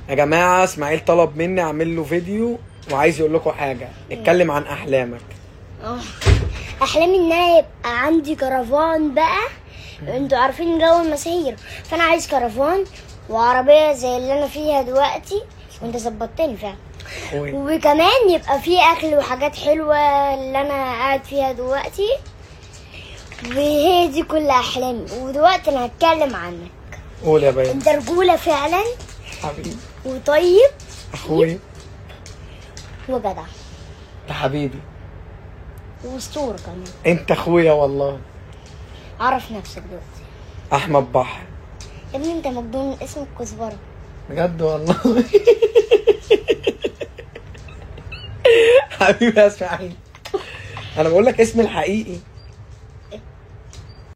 يا جماعه اسماعيل طلب مني اعمل له فيديو وعايز يقول لكم حاجه اتكلم عن احلامك اه احلامي ان انا يبقى عندي كرفان بقى انتوا عارفين جو المساهير فانا عايز كرفان وعربيه زي اللي انا فيها دلوقتي وانت ظبطتني فعلا اخويا وكمان يبقى في اكل وحاجات حلوه اللي انا قاعد فيها دلوقتي وهي دي كل احلامي ودلوقتي انا هتكلم عنك قول يا بيان انت رجوله فعلا حبيبي وطيب اخويا وجدع انت حبيبي واسطوره كمان انت اخويا والله عرف نفسك دلوقتي احمد بحر يا ابني انت مجنون اسمك كزبره بجد والله حبيبي يا اسماعيل انا بقول لك اسمي الحقيقي